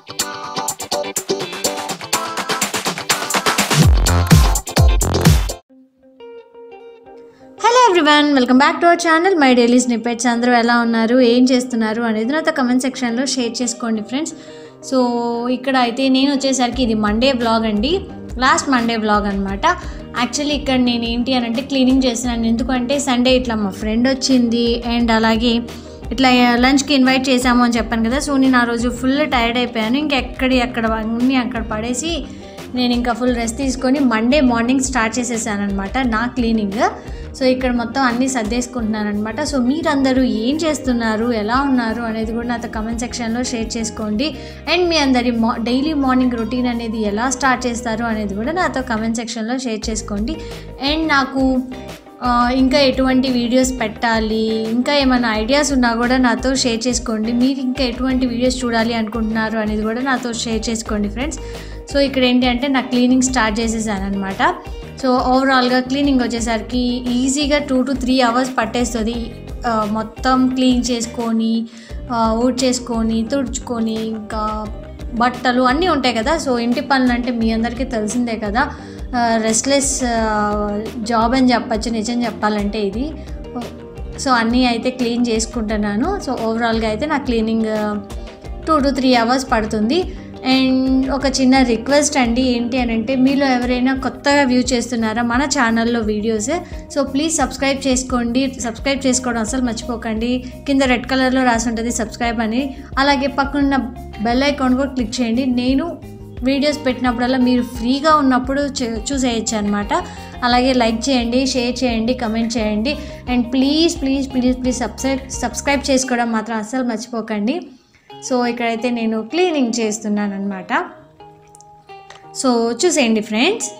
hello everyone welcome back to our channel my daily snippets అందరూ ఎలా ఉన్నారు ఏం చేస్తున్నారు అనేది నాతో కమెంట్ సెక్షన్లో షేర్ చేసుకోండి ఫ్రెండ్స్ సో ఇక్కడ అయితే నేను వచ్చేసరికి ఇది మండే బ్లాగ్ అండి లాస్ట్ మండే బ్లాగ్ అనమాట యాక్చువల్లీ ఇక్కడ నేను ఏంటి అని అంటే క్లీనింగ్ చేస్తున్నాను ఎందుకంటే సండే ఇట్లా మా ఫ్రెండ్ వచ్చింది అండ్ అలాగే ఇట్లా లంచ్కి ఇన్వైట్ చేశాము అని చెప్పాను కదా సో నేను ఆ రోజు ఫుల్ టైర్డ్ అయిపోయాను ఇంకెక్కడి అక్కడ అన్నీ అక్కడ పడేసి నేను ఇంకా ఫుల్ రెస్ట్ తీసుకొని మండే మార్నింగ్ స్టార్ట్ చేసేసాను అనమాట నా క్లీనింగ్ సో ఇక్కడ మొత్తం అన్నీ సర్దేసుకుంటున్నాను అనమాట సో మీరందరూ ఏం చేస్తున్నారు ఎలా ఉన్నారు అనేది కూడా నాతో కమెంట్ సెక్షన్లో షేర్ చేసుకోండి అండ్ మీ అందరి మా డైలీ మార్నింగ్ రొటీన్ అనేది ఎలా స్టార్ట్ చేస్తారు అనేది కూడా నాతో కమెంట్ సెక్షన్లో షేర్ చేసుకోండి అండ్ నాకు ఆ, ఇంకా ఎటువంటి వీడియోస్ పెట్టాలి ఇంకా ఏమైనా ఐడియాస్ ఉన్నా కూడా నాతో షేర్ చేసుకోండి మీరు ఇంకా ఎటువంటి వీడియోస్ చూడాలి అనుకుంటున్నారు అనేది కూడా నాతో షేర్ చేసుకోండి ఫ్రెండ్స్ సో ఇక్కడ ఏంటి అంటే నా క్లీనింగ్ స్టార్ట్ చేసేసాను అనమాట సో ఓవరాల్గా క్లీనింగ్ వచ్చేసరికి ఈజీగా టూ టు త్రీ అవర్స్ పట్టేస్తుంది ఆ, మొత్తం క్లీన్ చేసుకొని ఊడ్ చేసుకొని తుడుచుకొని ఇంకా బట్టలు అన్నీ ఉంటాయి కదా సో ఇంటి పనులు అంటే మీ అందరికీ తెలిసిందే కదా రెస్ట్లెస్ జాబ్ అని చెప్పచ్చు నిజం చెప్పాలంటే ఇది సో అన్నీ అయితే క్లీన్ చేసుకుంటున్నాను సో ఓవరాల్గా అయితే నా cleaning two to three hours పడుతుంది అండ్ ఒక చిన్న రిక్వెస్ట్ అండి ఏంటి అని అంటే మీలో ఎవరైనా కొత్తగా వ్యూ చేస్తున్నారా మన ఛానల్లో వీడియోస్ సో ప్లీజ్ సబ్స్క్రైబ్ చేసుకోండి సబ్స్క్రైబ్ చేసుకోవడం అసలు మర్చిపోకండి కింద రెడ్ కలర్లో రాసి ఉంటుంది సబ్స్క్రైబ్ అని అలాగే పక్కనున్న బెల్ ఐకాన్ కూడా క్లిక్ చేయండి నేను వీడియోస్ పెట్టినప్పుడల్లా మీరు ఫ్రీగా ఉన్నప్పుడు చూ- చూసేయచ్చు అనమాట అలాగే లైక్ చేయండి షేర్ చేయండి కమెంట్ చేయండి and please please please please subscribe subscribe చేసుకోవడం మాత్రం అస్సలు మర్చిపోకండి సో ఇక్కడైతే నేను క్లీనింగ్ చేస్తున్నాను అనమాట సో చూసేయండి ఫ్రెండ్స్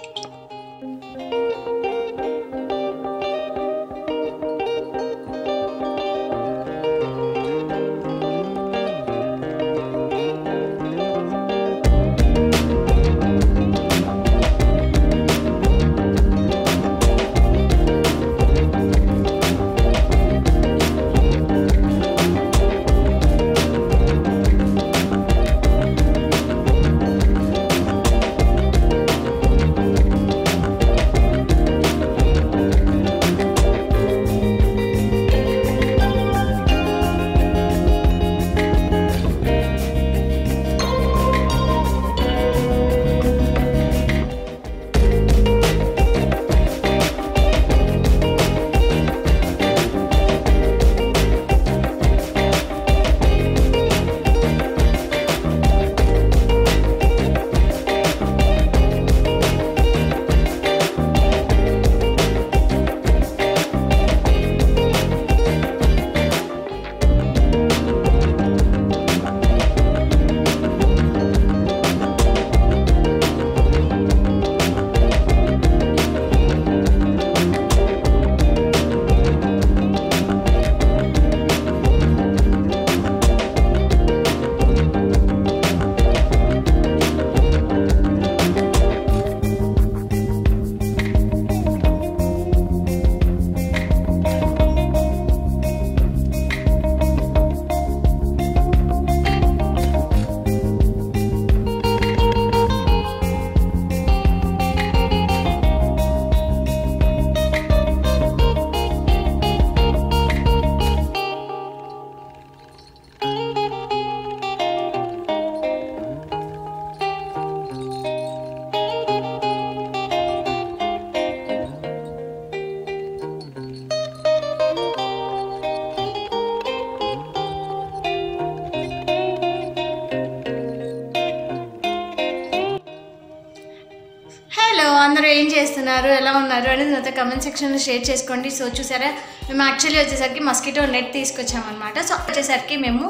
హలో అందరూ ఏం చేస్తున్నారు ఎలా ఉన్నారు అనేది నాతో కమెంట్ సెక్షన్లో షేర్ చేసుకోండి సో చూసారా మేము యాక్చువల్లీ వచ్చేసరికి మస్కిటో నెట్ తీసుకొచ్చామన్నమాట సో వచ్చేసరికి మేము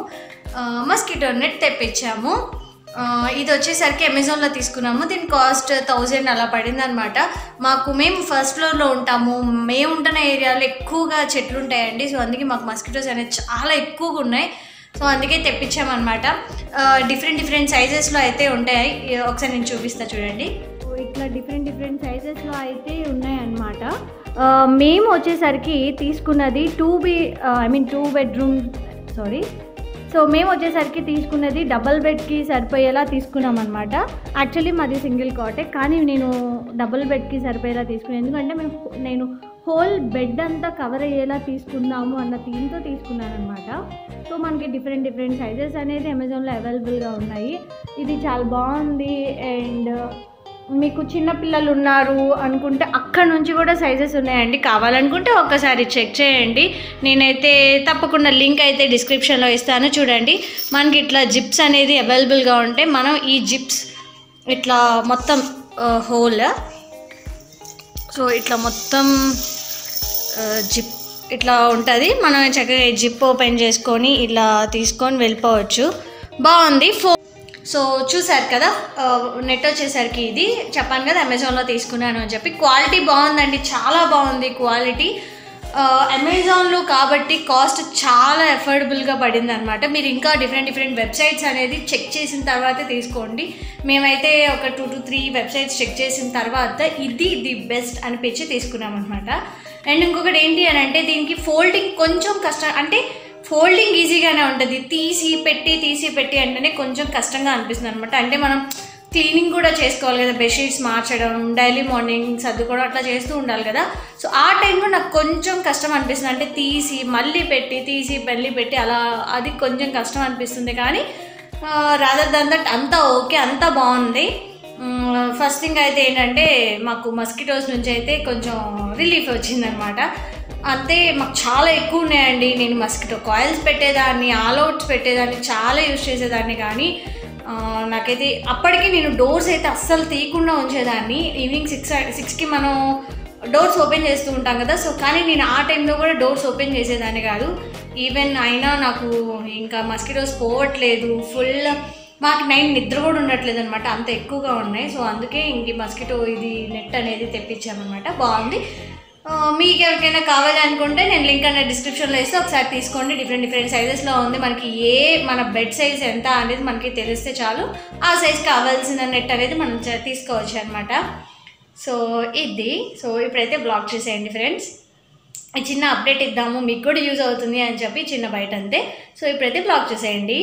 మస్కిటో నెట్ తెప్పించాము ఆ, ఇది వచ్చేసరికి అమెజాన్లో తీసుకున్నాము దీని కాస్ట్ థౌజండ్ అలా పడింది అనమాట మాకు మేము ఫస్ట్ ఫ్లోర్లో ఉంటాము మేము ఉంటున్న ఏరియాలో ఎక్కువగా చెట్లు ఉంటాయండి సో అందుకే మాకు మస్కిటోస్ అనేది చాలా ఎక్కువగా ఉన్నాయి సో అందుకే తెప్పించామన్నమాట డిఫరెంట్ డిఫరెంట్ సైజెస్లో అయితే ఉంటాయి ఈ- ఒకసారి నేను చూపిస్తా చూడండి సో ఇట్లా డిఫరెంట్ డిఫరెంట్ సైజెస్లో అయితే ఉన్నాయన్నమాట ఆ, మేము వచ్చేసరికి తీసుకున్నది two B I mean two bedroom sorry so మేము వచ్చేసరికి తీసుకున్నది డబల్ బెడ్కి సరిపోయేలా తీసుకున్నాం అనమాట యాక్చువల్లీ మాది సింగిల్ కాటే కానీ నేను డబుల్ బెడ్కి సరిపోయేలా తీసుకున్నాను ఎందుకంటే మేము నేను హోల్ బెడ్ అంతా కవర్ అయ్యేలా తీసుకుందాము అన్న థీమ్తో తీసుకున్నాను అనమాట సో మనకి డిఫరెంట్ డిఫరెంట్ సైజెస్ అనేది అమెజాన్లో అవైలబుల్గా ఉన్నాయి ఇది చాలా బాగుంది అండ్ మీకు చిన్న పిల్లలు ఉన్నారు అనుకుంటే అక్కడ నుంచి కూడా సైజెస్ ఉన్నాయండి కావాలనుకుంటే ఒక్కసారి చెక్ చేయండి నేనైతే తప్పకుండా లింక్ అయితే డిస్క్రిప్షన్లో ఇస్తాను చూడండి మనకి ఇట్లా జిప్స్ అనేది అవైలబుల్గా ఉంటే మనం ఈ జిప్స్ ఇట్లా మొత్తం హోల్ సో ఇట్లా మొత్తం ఆ, జిప్ ఇట్లా ఉంటుంది మనం చక్కగా ఈ జిప్ ఓపెన్ చేసుకొని ఇలా తీసుకొని వెళ్ళిపోవచ్చు బాగుంది ఫో సో చూసారు కదా ఆ, నెట్ వచ్చేసరికి ఇది చెప్పాను కదా అమెజాన్లో తీసుకున్నాను అని చెప్పి క్వాలిటీ బాగుందండి చాలా బాగుంది క్వాలిటీ ఆ, అమెజాన్లో కాబట్టి కాస్ట్ చాలా ఎఫోర్డబుల్గా పడింది అనమాట మీరు ఇంకా డిఫరెంట్ డిఫరెంట్ వెబ్సైట్స్ అనేది చెక్ చేసిన తర్వాతే తీసుకోండి మేమైతే ఒక two to three websites check చేసిన తర్వాత ఇది ది బెస్ట్ అనిపించి తీసుకున్నాం అనమాట అండ్ ఇంకొకటి ఏంటి అని అంటే దీనికి ఫోల్డింగ్ కొంచెం కష్టం అంటే ఫోల్డింగ్ ఈజీగానే ఉంటుంది తీసి పెట్టి తీసి పెట్టి అంటేనే కొంచెం కష్టంగా అనిపిస్తుంది అనమాట అంటే మనం క్లీనింగ్ కూడా చేసుకోవాలి కదా బెడ్షీట్స్ మార్చడం డైలీ మార్నింగ్ సర్దుకోవడం అట్లా చేస్తూ ఉండాలి కదా సో ఆ టైంలో నాకు కొంచెం కష్టం అనిపిస్తుంది అంటే తీసి మళ్ళీ పెట్టి తీసి మళ్ళీ పెట్టి అలా అది కొంచెం కష్టం అనిపిస్తుంది కానీ రాదర్ దాన్ దట్ అంతా ఓకే అంతా బాగుంది ఫస్ట్ థింగ్ అయితే ఏంటంటే మాకు మస్కిటోస్ నుంచి అయితే కొంచెం రిలీఫ్ వచ్చిందనమాట అంతే మాకు చాలా ఎక్కువ ఉన్నాయండి నేను మస్కిటో కాయిల్స్ పెట్టేదాన్ని ఆల్అవుట్స్ పెట్టేదాన్ని చాలా యూజ్ చేసేదాన్ని కానీ ఆ, నాకైతే అప్పటికి నేను డోర్స్ అయితే అస్సలు తీయకుండా ఉంచేదాన్ని ఈవినింగ్ సిక్స్ సిక్స్కి మనం డోర్స్ ఓపెన్ చేస్తూ ఉంటాం కదా సో కానీ నేను ఆ టైంలో కూడా డోర్స్ ఓపెన్ చేసేదాన్ని కాదు ఈవెన్ అయినా నాకు ఇంకా మస్కిటోస్ పోవట్లేదు ఫుల్ మాకు నైట్ నిద్ర కూడా ఉండట్లేదు అనమాట అంత ఎక్కువగా ఉన్నాయి సో అందుకే ఇంక మస్కిటో ఇది నెట్ అనేది తెప్పించామన్నమాట బాగుంది ఆ, మీకు ఎవరికైనా కావాలి అనుకుంటే నేను లింక్ అనేది డిస్క్రిప్షన్లో ఇస్తే ఒకసారి తీసుకోండి డిఫరెంట్ డిఫరెంట్ సైజెస్లో ఉంది మనకి ఏ మన బెడ్ సైజ్ ఎంత అనేది మనకి తెలిస్తే చాలు ఆ సైజ్ కావాల్సిన నెట్ అనేది మనం చ- తీసుకోవచ్చు అనమాట సో ఇది సో ఇప్పుడైతే బ్లాక్ చేసేయండి ఫ్రెండ్స్ ఈ చిన్న అప్డేట్ ఇద్దాము మీకు కూడా యూజ్ అవుతుంది అని చెప్పి చిన్న బయట అంతే సో ఇప్పుడైతే బ్లాక్ చేసేయండి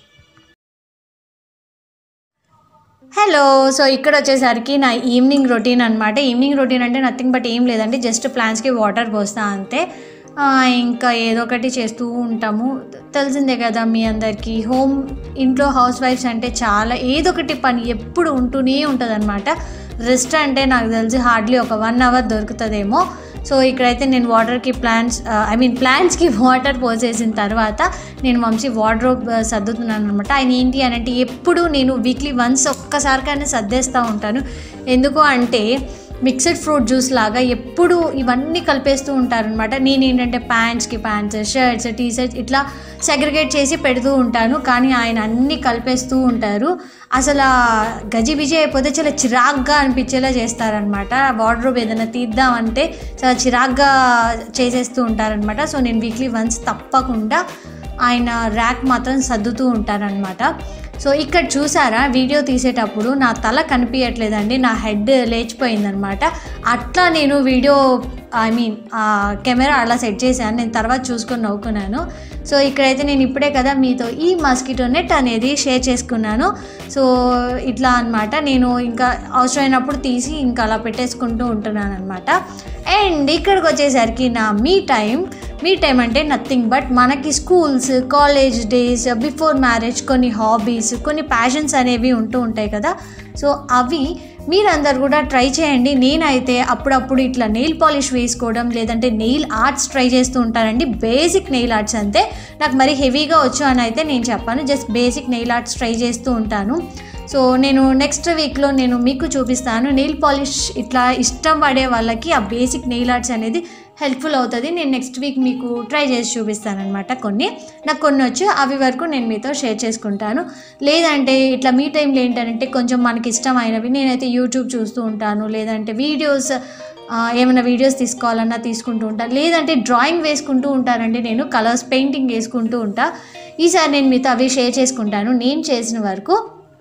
హలో సో ఇక్కడ వచ్చేసరికి నా ఈవినింగ్ రొటీన్ అనమాట ఈవినింగ్ రొటీన్ అంటే నథింగ్ బట్ ఏం లేదండి జస్ట్ ప్లాంట్స్కి వాటర్ పోస్తా అంతే ఆ, ఇంకా ఏదో ఒకటి చేస్తూ ఉంటాము తెలిసిందే కదా మీ అందరికీ హోమ్ ఇంట్లో హౌస్ వైఫ్స్ అంటే చాలా ఏదో ఒకటి పని ఎప్పుడు ఉంటూనే ఉంటుంది అనమాట రెస్ట్ అంటే నాకు తెలిసి హార్డ్లీ ఒక వన్ అవర్ దొరుకుతుందేమో సో ఇక్కడైతే నేను వాటర్కి ప్లాంట్స్ ఐ మీన్ ప్లాంట్స్కి వాటర్ పోసేసిన తర్వాత నేను వంశీ వార్డ్రోబ్ సర్దుతున్నాను అనమాట ఆయన ఏంటి అని అంటే ఎప్పుడు నేను వీక్లీ వన్స్ ఒక్కసారికైనా సర్దేస్తూ ఉంటాను ఎందుకు అంటే మిక్స్డ్ ఫ్రూట్ జ్యూస్ లాగా ఎప్పుడు ఇవన్నీ కలిపేస్తూ ఉంటారనమాట నేను ఏంటంటే ప్యాంట్స్కి ప్యాంట్స్ షర్ట్స్ టీ షర్ట్స్ ఇట్లా సెగ్రిగేట్ చేసి పెడుతూ ఉంటాను కానీ ఆయన అన్నీ కలిపేస్తూ ఉంటారు అసలు ఆ గజిబిజి అయిపోతే చాలా చిరాగ్గా అనిపించేలా చేస్తారనమాట వార్డ్రోబ్ ఏదైనా తీద్దామంటే చాలా చిరాగ్గా చేసేస్తూ ఉంటారనమాట సో నేను వీక్లీ వన్స్ తప్పకుండా ఆయన ర్యాక్ మాత్రం సర్దుతూ ఉంటారనమాట సో ఇక్కడ చూసారా వీడియో తీసేటప్పుడు నా తల కనిపించట్లేదండి నా హెడ్ లేచిపోయిందనమాట అట్లా నేను వీడియో ఐ మీన్ ఆ కెమెరా అలా సెట్ చేశాను నేను తర్వాత చూసుకొని నవ్వుకున్నాను సో ఇక్కడైతే నేను ఇప్పుడే కదా మీతో ఈ మస్కిటో నెట్ అనేది షేర్ చేసుకున్నాను సో ఇట్లా అన్నమాట నేను ఇంకా అవసరమైనప్పుడు తీసి ఇంకా అలా పెట్టేసుకుంటూ ఉంటున్నాను అనమాట అండ్ ఇక్కడికి వచ్చేసరికి నా మీ టైం మీ టైం అంటే నథింగ్ బట్ మనకి schools college days before marriage కొన్ని హాబీస్ కొన్ని ప్యాషన్స్ అనేవి ఉంటూ ఉంటాయి కదా సో అవి మీరందరు కూడా ట్రై చేయండి నేనైతే అప్పుడప్పుడు ఇట్లా నెయిల్ పాలిష్ వేసుకోవడం లేదంటే నెయిల్ ఆర్ట్స్ ట్రై చేస్తూ ఉంటానండి బేసిక్ నెయిల్ ఆర్ట్స్ అంతే నాకు మరి హెవీగా వచ్చు అని అయితే నేను చెప్పాను just basic nail arts try చేస్తూ ఉంటాను సో నేను నెక్స్ట్ వీక్లో నేను మీకు చూపిస్తాను నెయిల్ పాలిష్ ఇట్లా ఇష్టం పడే వాళ్ళకి ఆ బేసిక్ నెయిల్ ఆర్ట్స్ అనేది హెల్ప్ఫుల్ అవుతుంది నేను నెక్స్ట్ వీక్ మీకు ట్రై చేసి చూపిస్తాను అనమాట కొన్ని నాకు కొన్ని వచ్చి అవి వరకు నేను మీతో షేర్ చేసుకుంటాను లేదంటే ఇట్లా మీ టైంలో ఏంటంటే కొంచెం మనకి ఇష్టమైనవి నేనైతే యూట్యూబ్ చూస్తూ ఉంటాను లేదంటే వీడియోస్ ఆ, ఏమైనా వీడియోస్ తీసుకోవాలన్నా తీసుకుంటూ ఉంటాను లేదంటే డ్రాయింగ్ వేసుకుంటూ ఉంటానండి నేను కలర్స్ పెయింటింగ్ వేసుకుంటూ ఉంటా ఈసారి నేను మీతో అవి షేర్ చేసుకుంటాను నేను చేసిన వరకు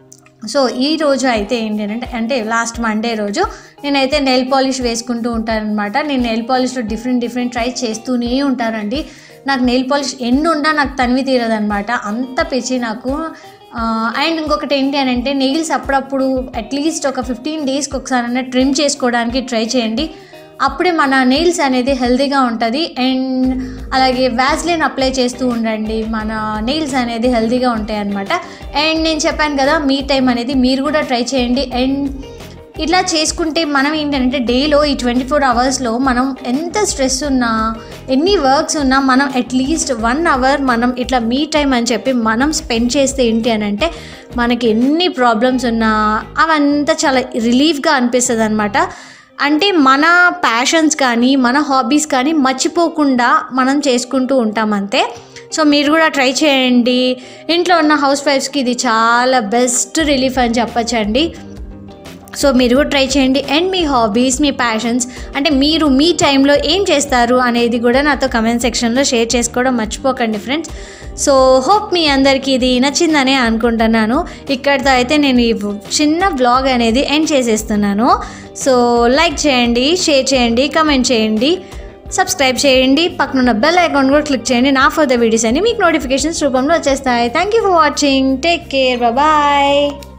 సో ఈ రోజు అయితే ఏంటి అంటే అంటే లాస్ట్ మండే రోజు నేనైతే నెయిల్ పాలిష్ వేసుకుంటూ ఉంటానన్నమాట నేను నెయిల్ పాలిష్లో డిఫరెంట్ డిఫరెంట్ ట్రై చేస్తూనే ఉంటానండి నాకు నెయిల్ పాలిష్ ఎన్ని ఉన్నా నాకు తనివి తీరదనమాట అంత పిచ్చి నాకు అండ్ ఇంకొకటి ఏంటి అని అంటే నెయిల్స్ అప్పుడప్పుడు అట్లీస్ట్ ఒక ఫిఫ్టీన్ డేస్కి ఒకసారి ట్రిమ్ చేసుకోవడానికి ట్రై చేయండి అప్పుడే మన నెయిల్స్ అనేది హెల్తీగా ఉంటుంది అండ్ అలాగే వ్యాజ్లిన్ అప్లై చేస్తూ ఉండండి మన నెయిల్స్ అనేది హెల్తీగా ఉంటాయి అనమాట అండ్ నేను చెప్పాను కదా మీ టైం అనేది మీరు కూడా ట్రై చేయండి అండ్ ఇట్లా చేసుకుంటే మనం ఏంటంటే డేలో ఈ ట్వంటీ ఫోర్ అవర్స్లో మనం ఎంత స్ట్రెస్ ఉన్నా ఎన్ని వర్క్స్ ఉన్నా మనం అట్లీస్ట్ వన్ అవర్ మనం ఇట్లా మీ టైం అని చెప్పి మనం స్పెండ్ చేస్తే ఏంటి అని అంటే మనకి ఎన్ని ప్రాబ్లమ్స్ ఉన్నా అవంతా చాలా రిలీఫ్గా అనిపిస్తుంది అనమాట అంటే మన ప్యాషన్స్ కానీ మన హాబీస్ కానీ మర్చిపోకుండా మనం చేసుకుంటూ ఉంటాం అంతే సో మీరు కూడా ట్రై చేయండి ఇంట్లో ఉన్న హౌస్ వైఫ్స్కి ఇది చాలా బెస్ట్ రిలీఫ్ అని చెప్పచ్చండి సో మీరు కూడా ట్రై చేయండి అండ్ మీ హాబీస్ మీ ప్యాషన్స్ అంటే మీరు మీ టైంలో ఏం చేస్తారు అనేది కూడా నాతో కమెంట్ సెక్షన్లో షేర్ చేసుకోవడం మర్చిపోకండి ఫ్రెండ్స్ సో హోప్ మీ అందరికీ ఇది నచ్చిందనే అనుకుంటున్నాను ఇక్కడితో అయితే నేను ఈ చిన్న బ్లాగ్ అనేది ఎండ్ చేసేస్తున్నాను సో లైక్ చేయండి షేర్ చేయండి కమెంట్ చేయండి సబ్స్క్రైబ్ చేయండి పక్కనున్న బెల్ ఐకాన్ కూడా క్లిక్ చేయండి నా ఫర్ ద వీడియోస్ అని మీకు నోటిఫికేషన్స్ రూపంలో వచ్చేస్తాయి thank you for watching take care bye